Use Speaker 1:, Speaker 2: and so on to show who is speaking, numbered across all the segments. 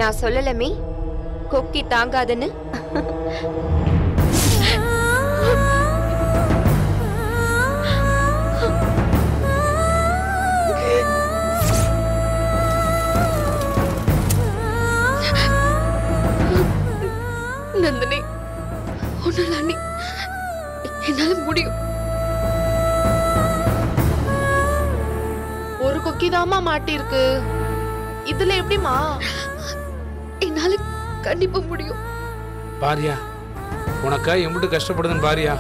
Speaker 1: நான் சொல்லலமே கொக்கி தாங்காதுன்னு
Speaker 2: நந்தினி ஒன்னும் அண்ணி என்னால முடியும்
Speaker 3: ஒரு கொக்கி தாமா மாட்டிருக்கு இதுல எப்படிமா
Speaker 2: என்னால கண்டிப்பா முடியும்
Speaker 4: பாரியா உனக்கா எம்பிட்டு கஷ்டப்படுதுன்னு பாரியா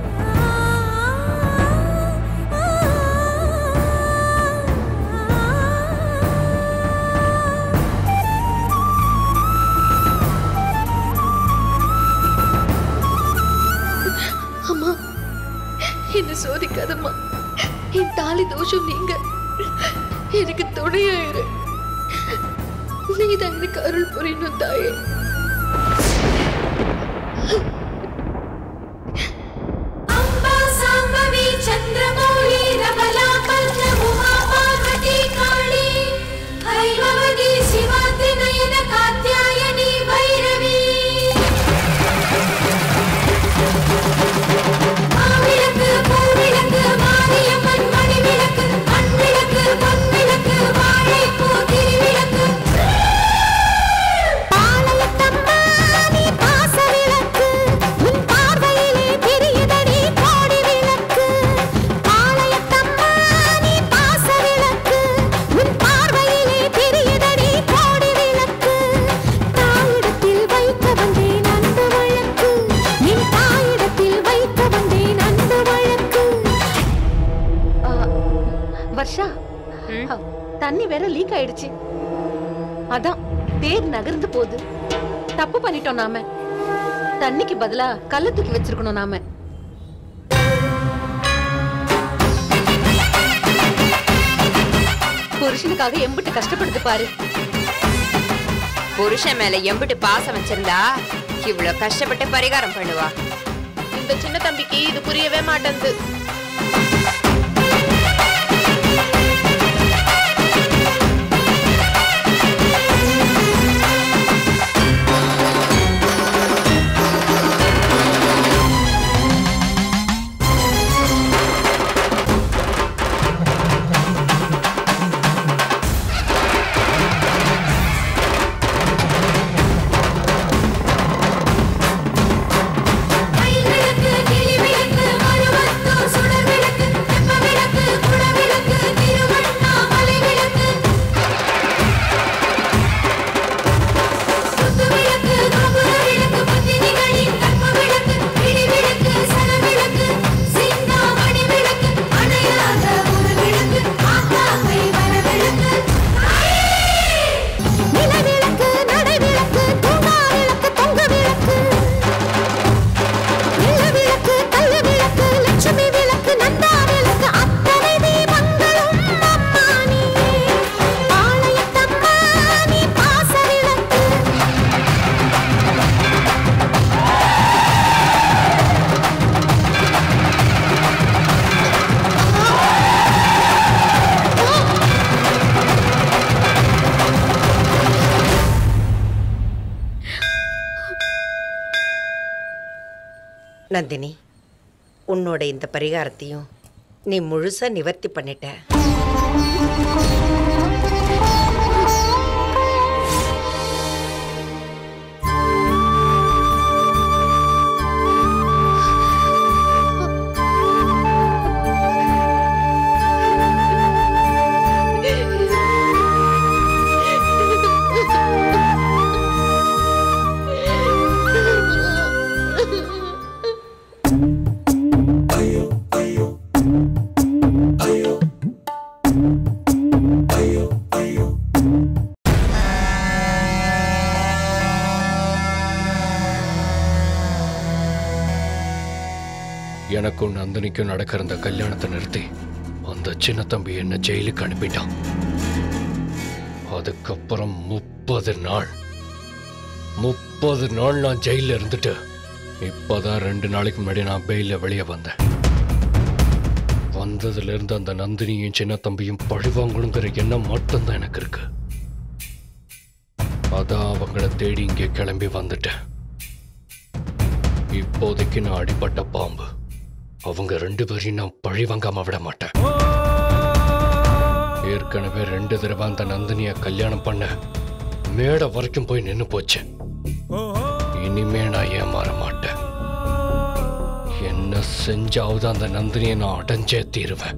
Speaker 2: அம்மா என்ன சோதிக்காதம்மா என் தாலி தோஷம் நீங்க எனக்கு துணையாயிரு நீதான் எனக்கு அருள் புரியணும் தாயே
Speaker 5: अम्बा साम्बवी चन्द्रमौळी रमला पद्ममुहा पार्वती काळी हैमवती शिवाति नयन कात्यायनी भैरवी மாவிளக்கு பூவிளக்கு மாரியம்மன் மணிவிளக்கு மண்விளக்கு பொன்விளக்கு வாழைப்பூ திருவிளக்கு பாளையத்தம்மா நீ பாசவிளக்கு உன் பார்வையிலே தெரியுதடி கோடி விளக்கு பாளையத்தம்மா நீ பாசவிளக்கு உன் பார்வையிலே தெரியுதடி கோடி விளக்கு தாயிடத்தில் வைக்க வந்தேன் அன்பு வழக்கு நின் தாயிடத்தில் வைக்க வந்தேன் அன்பு வழக்கு
Speaker 3: வர்ஷா அ, தண்ணி வேற லீக் ஆயிடுச்சு அதான் தேர் நகர்ந்து போகுது தப்பு பண்ணிட்டோம் நாம தண்ணிக்கு பதிலா கல்ல தூக்கி வச்சிருக்கணும் நாம புருஷனுக்காக எம்பிட்டு கஷ்டப்படுது பாரு
Speaker 1: புருஷன் மேல எம்பிட்டு பாசம் வச்சிருந்தா இவ்வளவு கஷ்டப்பட்டு பரிகாரம் பண்ணுவா
Speaker 3: இந்த சின்ன தம்பிக்கு இது புரியவே மாட்டேங்குது
Speaker 5: கைவிளக்கு கிளிவிளக்கு மருவத்தூர் சுடர் விளக்கு தெப்ப விளக்கு குட விளக்கு திருவண்ணாமலை விளக்கு குத்து விளக்கு கோபுர விளக்கு பத்தினிகளின் கற்ப விளக்கு கிளி விளக்கு சன விளக்கு சிந்தாமணி விளக்கு அணையாத ஒரு விளக்கு ஆத்தாமை வர விளக்கு நிலவிளக்கு நடை விளக்கு தூங்கா விளக்கு தொங்க விளக்கு நில விளக்கு கல்ல விளக்கு லட்சுமி விளக்கு நந்தா விளக்கு அத்தனை தீபங்களும் அம்மா நீயே பாளையத்தம்மா நீ பாச விளக்கு
Speaker 6: நந்தினி உன்னோட இந்த பரிகாரத்தையும் நீ முழுசா நிவர்த்தி பண்ணிட்ட
Speaker 7: எனக்கும் நந்தினிக்கும் நடக்கிற அந்த கல்யாணத்தை நிறுத்தி அந்த சின்ன தம்பி என்ன ஜெயிலுக்கு அனுப்பிட்டான் அதுக்கப்புறம் முப்பது நாள் முப்பது நாள் நான் ஜெயில இருந்துட்டு இப்பதான் ரெண்டு நாளைக்கு முன்னாடி நான் பெயில வெளியே வந்தேன் வந்ததுல இருந்து அந்த நந்தினியும் சின்ன தம்பியும் பழிவாங்கணுங்கிற எண்ணம் மட்டும்தான் எனக்கு இருக்கு அதான் அவங்கள தேடி இங்கே கிளம்பி வந்துட்டேன் இப்போதைக்கு நான் அடிபட்ட பாம்பு அவங்க ரெண்டு பேரையும் நான் பழி வாங்காம விட மாட்டேன் ஏற்கனவே ரெண்டு தடவை அந்த நந்தினிய கல்யாணம் பண்ண மேடை வரைக்கும் போய் நின்னு போச்சு இனிமே நான் ஏமாற மாட்டேன் என்ன செஞ்சாவது அந்த நந்தினியை நான் அடைஞ்சே தீருவேன்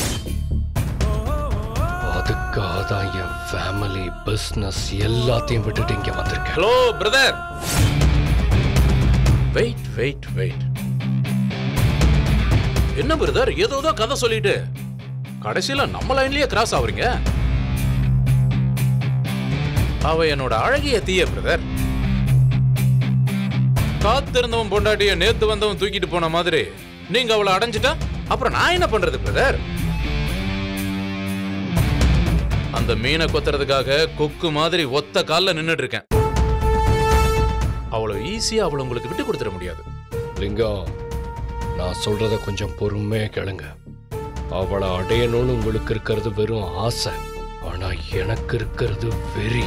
Speaker 7: அதுக்காக தான் என் ஃபேமிலி பிசினஸ் எல்லாத்தையும் விட்டுட்டு இங்க வந்திருக்கேன்
Speaker 4: hello brother wait wait wait என்ன பிரதர் ஏதோதோ கதை சொல்லிட்டு கடைசியில நம்ம லைன்லயே கிராஸ் ஆவறீங்க அவ என்னோட அழகிய தீய பிரதர் காத்திருந்தவன் பொண்டாட்டிய நேத்து வந்தவன் தூக்கிட்டு போன மாதிரி நீங்க அவளை அடைஞ்சிட்டா அப்புறம் நான் என்ன பண்றது பிரதர் அந்த மீனை கொத்துறதுக்காக கொக்கு மாதிரி ஒத்த கால்ல நின்னுட்டு இருக்கேன் அவ்வளவு ஈஸியா அவளை உங்களுக்கு விட்டு கொடுத்துட முடியாது
Speaker 7: லிங்கம் நான் சொல்றத கொஞ்சம் பொறுமையா கேளுங்க அவளை அடையணும்னு உங்களுக்கு இருக்கிறது வெறும் ஆசை ஆனா எனக்கு இருக்கிறது வெறி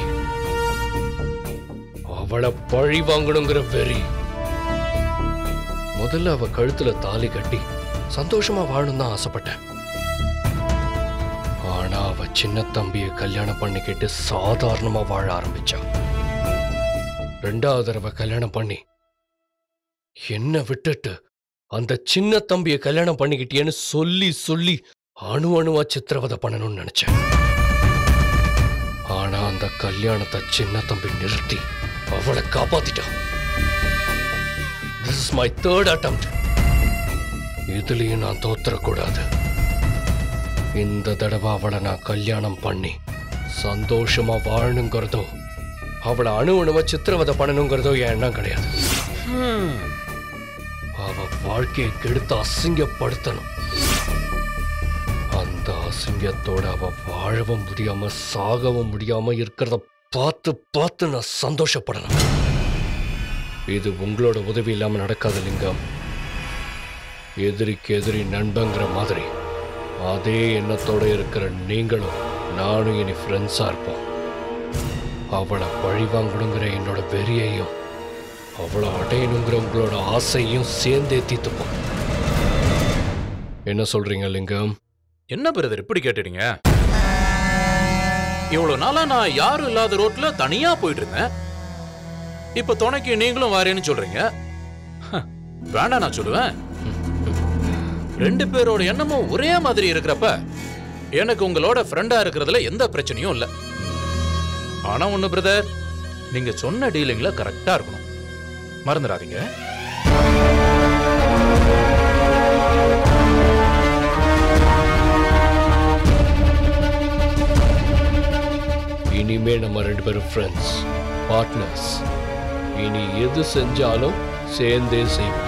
Speaker 7: அவளை பழி வாங்கணுங்கிற வெறி முதல்ல அவ கழுத்துல தாலி கட்டி சந்தோஷமா வாழணும் தான் ஆசைப்பட்டேன் ஆனா அவ சின்ன தம்பியை கல்யாணம் பண்ணிக்கிட்டு சாதாரணமா வாழ ஆரம்பிச்சா ரெண்டாவது தடவை கல்யாணம் பண்ணி என்ன விட்டுட்டு அந்த சின்ன தம்பியை கல்யாணம் பண்ணிக்கிட்டியேன்னு சொல்லி சொல்லி அணு அணுவா சித்திரவதை பண்ணணும்னு நினைச்சேன் ஆனா அந்த கல்யாணத்தை சின்ன தம்பி நிறுத்தி அவளை காப்பாத்திட்டான் this is my third attempt இதுலயும் நான் தோத்துறக்கூடாது இந்த தடவை அவளை நான் கல்யாணம் பண்ணி சந்தோஷமா வாழணுங்கிறதோ அவளை அணு அணுவா சித்திரவதை பண்ணணுங்கிறதோ என் எண்ணம் கிடையாது அவ வாழ்க்கையை கெடுத்து அசிங்கப்படுத்தணும் அந்த அசிங்கத்தோட அவ வாழவும் முடியாம சாகவும் முடியாம இருக்கிறத பார்த்து பார்த்து நான் சந்தோஷப்படணும் இது உங்களோட உதவி இல்லாம நடக்காத லிங்கம் எதிரிக்கு எதிரி நண்பங்கிற மாதிரி அதே எண்ணத்தோட இருக்கிற நீங்களும் நானும் இனி ஃப்ரெண்ட்ஸா இருப்போம் அவளை பழி வாங்கணுங்கிற என்னோட வெறியையும் அவளை அடையணுங்கிற உங்களோட ஆசையும் சேர்ந்தே தீர்த்துப்போம் என்ன சொல்றீங்க லிங்கம்
Speaker 4: என்ன பிரதர் இப்படி கேட்டுட்டீங்க இவ்வளவு நாளா நான் யாரும் இல்லாத ரோட்ல தனியா போயிட்டு இருந்தேன் இப்ப துணைக்கு நீங்களும் வாரேன்னு சொல்றீங்க ஹ, வேண்டாம் நான் சொல்லுவேன் ரெண்டு பேரோட எண்ணமும் ஒரே மாதிரி இருக்கிறப்ப எனக்கு உங்களோட ஃப்ரெண்டா இருக்கிறதுல எந்த பிரச்சனையும் இல்ல ஆனா ஒண்ணு பிரதர் நீங்க சொன்ன டீலிங்ல கரெக்டா இருக்கணும் மறந்துடாதீங்க
Speaker 7: இனிமே நம்ம ரெண்டு பேரும் ஃப்ரெண்ட்ஸ் பார்ட்னர்ஸ் இனி எது செஞ்சாலும் சேர்ந்தே செய்வோம்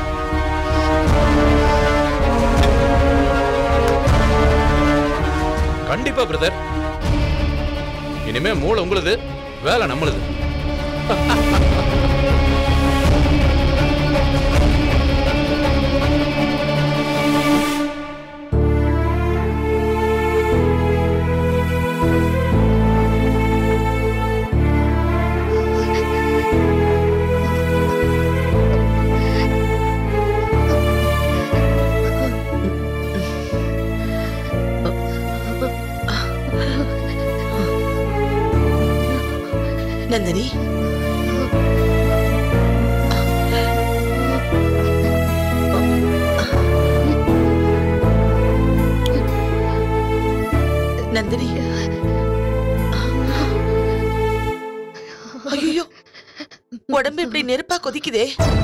Speaker 4: கண்டிப்பா பிரதர் இனிமே மூளை உங்களுது வேலை நம்மளுது
Speaker 8: நந்தினி நந்தினி ஐயோ உடம்பு இப்படி நெருப்பா கொதிக்குதே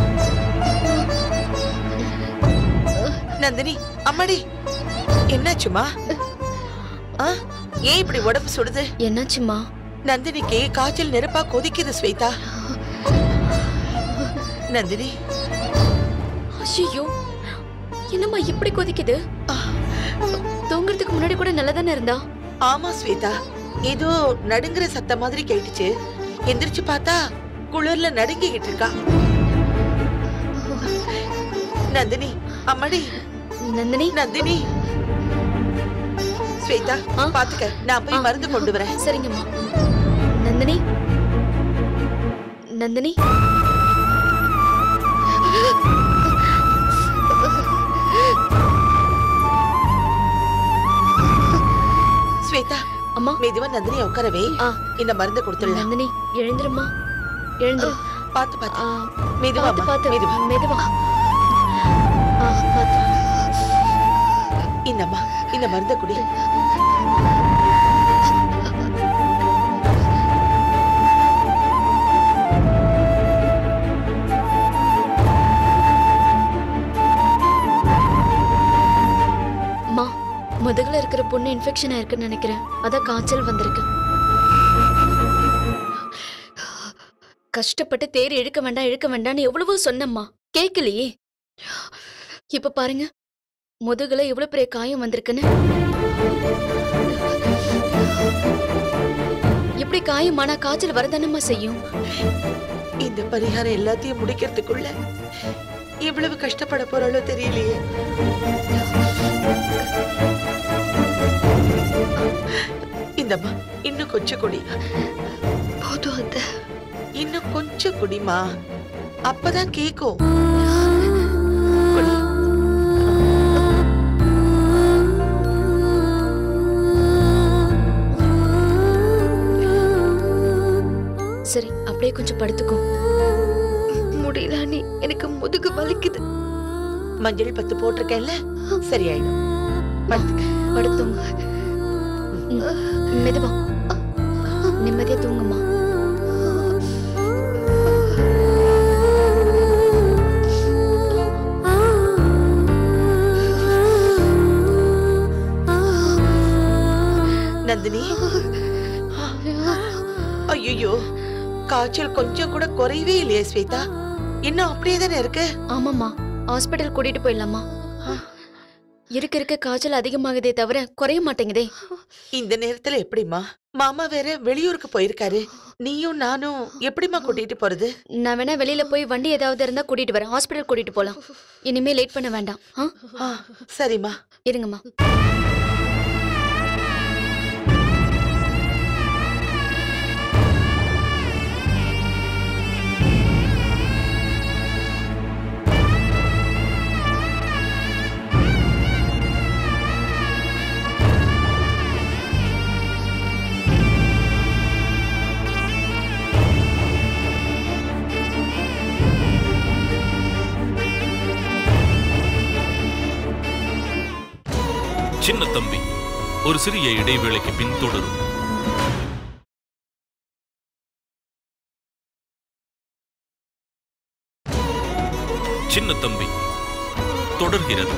Speaker 8: நந்தினி அம்மாடி என்னாச்சுமா ஆ ஏன் இப்படி உடம்பு சுடுது
Speaker 2: என்னாச்சுமா
Speaker 8: நந்தினிக்கு காய்ச்சல் நெருப்பா கொதிக்குது ஸ்வேதா நந்தினி
Speaker 2: ஐயோ என்னம்மா இப்படி கொதிக்குது தூங்குறதுக்கு முன்னாடி கூட நல்லா தானே இருந்தா
Speaker 8: ஆமா ஸ்வேதா ஏதோ நடுங்குற சத்தம் மாதிரி கேட்டுச்சு எந்திரிச்சு பார்த்தா குளிர்ல நடுங்கிக்கிட்டு இருக்கா நந்தினி அம்மாடி
Speaker 2: நந்தினி
Speaker 8: நந்தினி ஸ்வேதா
Speaker 2: ஆ?
Speaker 8: பாத்துக்க நான் போய் மருந்து கொண்டு வரேன்
Speaker 2: சரிங்கம்மா நந்தினி நந்தினி
Speaker 8: ஸ்வேதா
Speaker 2: அம்மா
Speaker 8: மெதுவா நந்தினியை உட்காரவே
Speaker 2: ஆ.
Speaker 8: இந்த மருந்து கொடுத்துடலாம்
Speaker 2: நந்தினி எழுந்துருமா எழுந்துரு
Speaker 8: பாத்து பாத்து
Speaker 2: ஆ,
Speaker 8: மெதுவா
Speaker 2: பார்த்து பார்த்து
Speaker 8: மெதுவா
Speaker 2: மெதுவா ஆ, பார்த்து
Speaker 8: இந்தம்மா இந்த மருந்தை குடி
Speaker 2: அம்மா முதுகுல இருக்கிற பொண்ணு இன்ஃபெக்ஷன் ஆயிருக்குன்னு நினைக்கிறேன் அதான் காய்ச்சல் வந்திருக்கு கஷ்டப்பட்டு தேர் இழுக்க வேண்டாம் இழுக்க வேண்டாம்னு எவ்வளவோ சொன்னம்மா கேட்கலையே இப்ப பாருங்க முதுகுல எவ்வளவு பெரிய காயம் வந்திருக்குன்னு இப்படி காயமானா காய்ச்சல் வரதானம்மா செய்யும்
Speaker 8: இந்த பரிகாரம் எல்லாத்தையும் முடிக்கிறதுக்குள்ள இவ்வளவு கஷ்டப்பட போறாளோ தெரியலையே இந்தம்மா இன்னும் கொஞ்சம் குடி
Speaker 2: போதும் அத்த
Speaker 8: இன்னும் கொஞ்சம் குடிமா அப்பதான் கேக்கும் குடி
Speaker 2: சரி அப்படியே கொஞ்சம் படுத்துக்கோ முடியல நீ எனக்கு முதுகு வலிக்குது
Speaker 8: மஞ்சள் பத்து போட்டிருக்கேன்ல சரியாயிடும் படுத்துக்க.
Speaker 2: படுத்துங்க ம், மெதுவா நிம்மதியா தூங்குமா
Speaker 8: நந்தினி ஐயோ காய்ச்சல் கொஞ்சம் கூட குறையவே இல்லையே ஸ்வேதா இன்னும் அப்படியே தானே இருக்கு
Speaker 2: ஆமாம்மா ஹாஸ்பிட்டல் கூட்டிட்டு போயிடலாமா இருக்க இருக்க காய்ச்சல் அதிகமாகுதே தவிர குறைய மாட்டேங்குதே
Speaker 8: இந்த நேரத்துல எப்படிம்மா மாமா வேற வெளியூருக்கு போயிருக்காரு நீயும் நானும் எப்படிம்மா கூட்டிட்டு போறது
Speaker 2: நான் வேணா வெளியில போய் வண்டி ஏதாவது இருந்தா கூட்டிட்டு வரேன் ஹாஸ்பிட்டல் கூட்டிட்டு போலாம் இனிமே லேட் பண்ண வேண்டாம் ஆ?
Speaker 8: ஆ, சரிம்மா
Speaker 2: இருங்கம்மா
Speaker 9: சின்ன தம்பி ஒரு சிறிய இடைவேளைக்கு பின் தொடரும் சின்ன தம்பி தொடர்கிறது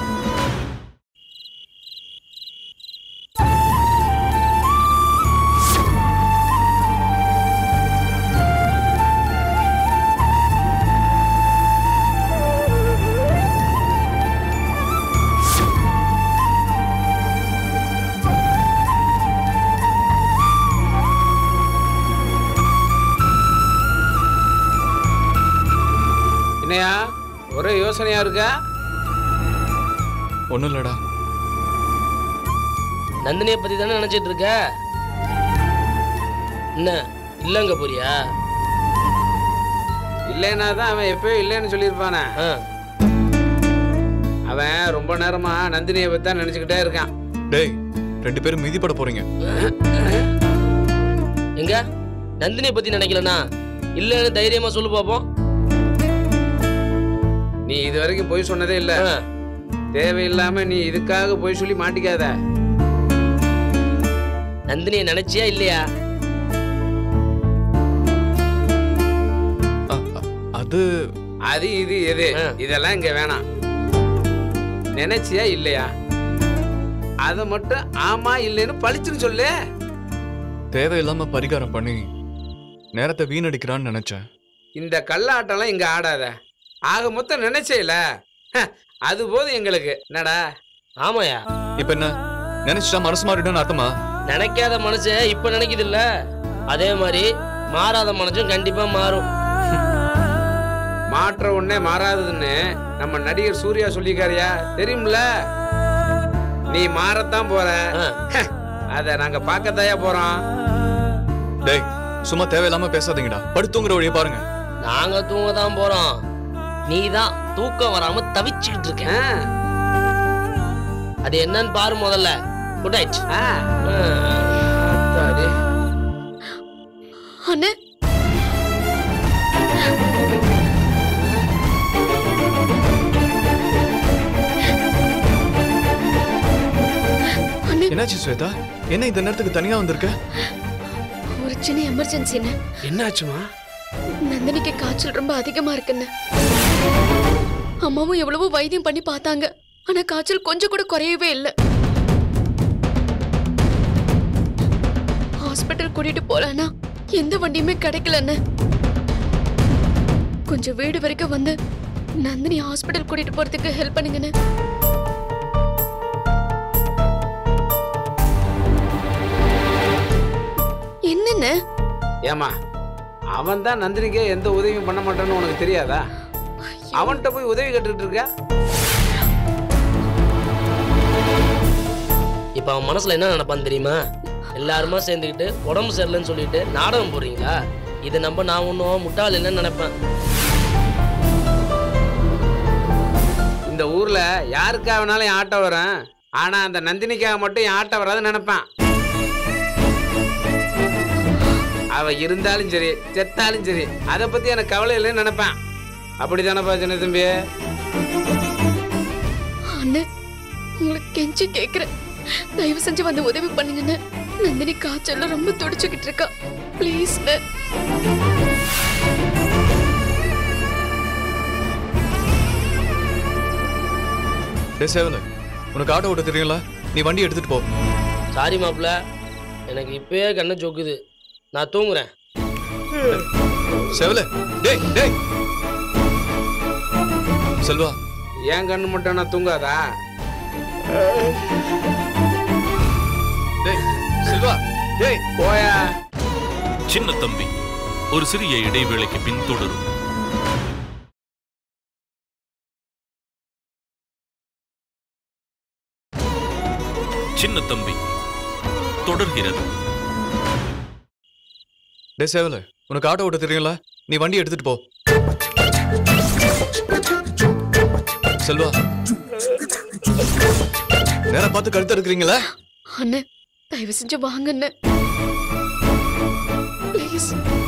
Speaker 10: என்னையா ஒரே யோசனையா இருக்கா
Speaker 11: ஒன்றும் இல்லடா
Speaker 12: நந்தினியை பத்தி தானே நினைச்சிட்டு இருக்க என்ன இல்லங்க போறியா
Speaker 10: இல்லைன்னா தான் அவன் எப்பயோ இல்லைன்னு சொல்லியிருப்பானே
Speaker 12: ஆ,
Speaker 10: அவன் ரொம்ப நேரமா நந்தினியை பத்தி தான் நினைச்சுக்கிட்டே இருக்கான்
Speaker 11: டேய் ரெண்டு பேரும் மிதிப்பட போறீங்க
Speaker 12: எங்க நந்தினியை பத்தி நினைக்கலனா இல்லன்னு தைரியமா சொல்லு பாப்போம்
Speaker 10: நீ இது வரைக்கும் போய் சொன்னதே இல்ல
Speaker 12: ஆ,
Speaker 10: தேவையில்லாம நீ இதுக்காக போய் சொல்லி மாட்டிக்காத
Speaker 12: நந்தினியை நினைச்சியா இல்லையா
Speaker 11: அ, அ, அது
Speaker 10: அது இது எது
Speaker 12: ஆ.
Speaker 10: இதெல்லாம் இங்க வேணாம் நினைச்சியா இல்லையா அத மட்டும் ஆமா இல்லைன்னு பளிச்சுன்னு சொல்லு
Speaker 11: தேவையில்லாம பரிகாரம் பண்ணி நேரத்தை வீணடிக்கிறான்னு நினைச்சேன்
Speaker 10: இந்த கல்லாட்டம்லாம் இங்க ஆடாத ஆக மொத்தம் நினைச்சேல அது போதும் எங்களுக்கு என்னடா
Speaker 12: ஆமாயா
Speaker 11: இப்ப என்ன நினைச்சிட்டா மனசு மாறிடும்னு அர்த்தமா
Speaker 12: நினைக்காத மனுஷன் இப்ப நினைக்குது இல்ல அதே மாதிரி மாறாத மனுஷன் கண்டிப்பா மாறும்
Speaker 10: மாற்ற உடனே மாறாததுன்னு நம்ம நடிகர் சூர்யா சொல்லிக்காரியா தெரியும்ல நீ மாறத்தான் போற
Speaker 12: ஆ,
Speaker 10: அத நாங்க பார்க்கத்தாயா போறோம்
Speaker 11: டேய் சும்மா தேவையில்லாம பேசாதீங்கடா படுத்துங்கிற வழியை பாருங்க
Speaker 12: நாங்க தூங்க தான் போறோம் நீ தான் தூக்கம் வராம தவிச்சுக்கிட்டு இருக்க அது என்னன்னு பாரு முதல்ல குட் நைட்
Speaker 2: அண்ணே
Speaker 11: என்னாச்சு ஸ்வேதா என்ன இந்த நேரத்துக்கு தனியா வந்திருக்க
Speaker 2: ஒரு சின்ன எமர்ஜென்சி என்ன
Speaker 10: என்னாச்சுமா
Speaker 2: நந்தினிக்கு காய்ச்சல் ரொம்ப அதிகமா இருக்குன்னு அம்மாவும் எவ்வளவோ வைத்தியம் பண்ணி பார்த்தாங்க ஆனா காய்ச்சல் கொஞ்சம் கூட குறையவே இல்லை ஹாஸ்பிட்டல் கூட்டிட்டு போலானா எந்த வண்டியுமே கிடைக்கலன்னு கொஞ்சம் வீடு வரைக்கும் வந்து நந்தினி ஹாஸ்பிட்டல் கூட்டிட்டு போறதுக்கு ஹெல்ப் பண்ணுங்கன்னு என்னென்ன
Speaker 10: ஏமா அவன் தான் நந்தினிக்கே எந்த உதவியும் பண்ண மாட்டான்னு உனக்கு தெரியாதா அவன்கிட்ட போய் உதவி கேட்டுட்டு இருக்க
Speaker 12: இப்ப அவன் மனசுல என்ன நினைப்பான் தெரியுமா எல்லாருமா சேர்ந்துக்கிட்டு உடம்பு சரியில்லைன்னு சொல்லிட்டு நாடகம் போடுறீங்களா இதை நம்ப நான் ஒன்றும் முட்டாள் இல்லைன்னு நினைப்பேன்
Speaker 10: இந்த ஊர்ல யாருக்காக வேணாலும் என் ஆட்டோ வரேன் ஆனா அந்த நந்தினிக்காக மட்டும் என் ஆட்டோ வராதுன்னு நினைப்பான் அவ இருந்தாலும் சரி செத்தாலும் சரி அதை பத்தி எனக்கு கவலை இல்லைன்னு நினைப்பேன் அப்படிதானப்பா சின்ன தம்பி
Speaker 2: அண்ணே உங்களுக்கு கெஞ்சி கேக்குறேன் தயவு செஞ்சு வந்து உதவி பண்ணுங்கன்னு நந்தினி காய்ச்சல்ல ரொம்ப துடிச்சுக்கிட்டு இருக்கா ப்ளீஸ்
Speaker 11: டே சேவல உனக்கு ஆட்டோ ஓட்ட தெரியுங்களா நீ வண்டி எடுத்துட்டு போ
Speaker 12: சாரி மாப்பிள்ள எனக்கு இப்பயே கண்ணை சொக்குது நான் தூங்குறேன்
Speaker 11: செவல டேய் டேய் செல்வா
Speaker 10: என் கண்ணு மட்டும் நான் தூங்காதா
Speaker 11: டேய் செல்வா டேய்
Speaker 10: போயா
Speaker 9: சின்ன தம்பி ஒரு சிறிய இடைவேளைக்கு பின் தொடரும் சின்ன தம்பி தொடர்கிறது
Speaker 11: டே சேவல உனக்கு ஆட்டோ ஓட்ட தெரியுங்களா நீ வண்டி எடுத்துட்டு போ செல்வா நேரா பார்த்து கழுத்து எடுக்கிறீங்களா
Speaker 2: அண்ணே தயவு செஞ்சு வாங்க அண்ணே ப்ளீஸ்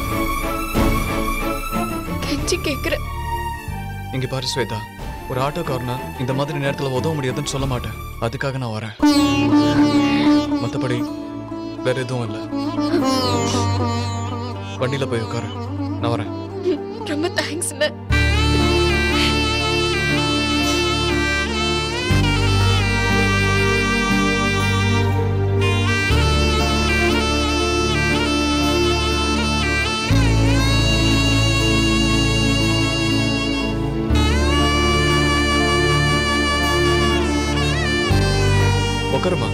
Speaker 2: கெஞ்சி கேக்குறேன்
Speaker 11: இங்க பாரு ஸ்வேதா ஒரு ஆட்டோக்காரனா இந்த மாதிரி நேரத்துல உதவ முடியாதுன்னு சொல்ல மாட்டேன் அதுக்காக நான் வரேன் மத்தபடி வேற எதுவும் இல்ல வண்டியில போய் உட்காரு நான் வரேன்
Speaker 2: ரொம்ப தேங்க்ஸ் அண்ணே
Speaker 11: உட்காருமா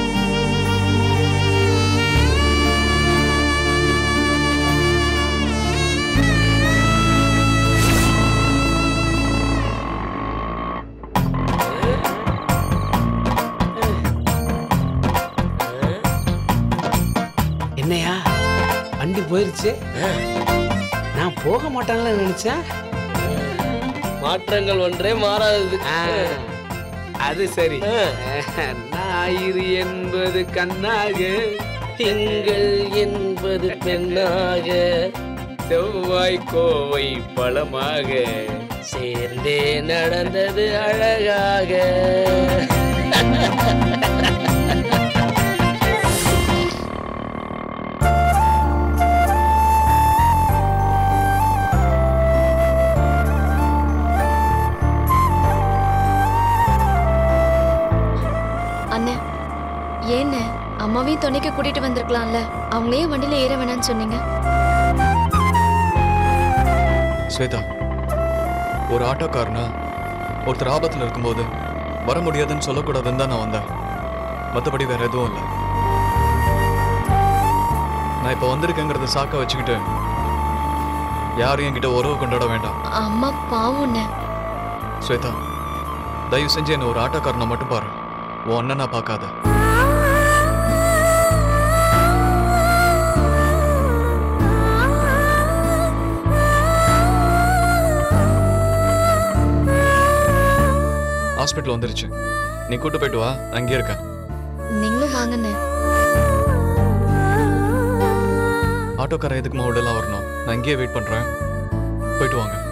Speaker 10: என்னையா வண்டி போயிருச்சு நான் போக மாட்டான்ல நினைச்சேன்
Speaker 12: மாற்றங்கள் ஒன்றே மாறாதது
Speaker 10: அது சரி ஞாயிறு என்பது கண்ணாக
Speaker 12: திங்கள் என்பது பெண்ணாக
Speaker 10: செவ்வாய் கோவை பழமாக
Speaker 12: சேர்ந்தே நடந்தது அழகாக
Speaker 2: அண்ணே ஏண்ணே அம்மாவையும் துணைக்கு கூட்டிட்டு வந்திருக்கலாம்ல அவங்களே வண்டியில ஏற வேணாம்னு சொன்னீங்க
Speaker 11: ஸ்வேதா ஒரு ஆட்டோக்காரனா ஒருத்தர் ஆபத்தில் இருக்கும்போது வர முடியாதுன்னு சொல்லக்கூடாதுன்னு தான் நான் வந்தேன் மற்றபடி வேற எதுவும் இல்லை நான் இப்போ வந்திருக்கேங்கிறத சாக்க வச்சுக்கிட்டு யாரும் என்கிட்ட உறவு கொண்டாட வேண்டாம்
Speaker 2: அம்மா பாவம்ண்ணே
Speaker 11: ஸ்வேதா தயவு செஞ்சு என்ன ஒரு ஆட்டோக்காரனை மட்டும் பாரு உன் அண்ணனா பார்க்காத ஹாஸ்பிட்டல் வந்துருச்சு நீ கூட்டு போயிட்டு வா நான் அங்கேயே இருக்கேன்
Speaker 2: நீங்களும் வாங்கண்ணே
Speaker 11: ஆட்டோக்காரன் எதுக்குமா உள்ளெல்லாம் வரணும் நான் இங்கேயே வெயிட் பண்றேன் போயிட்டு வாங்க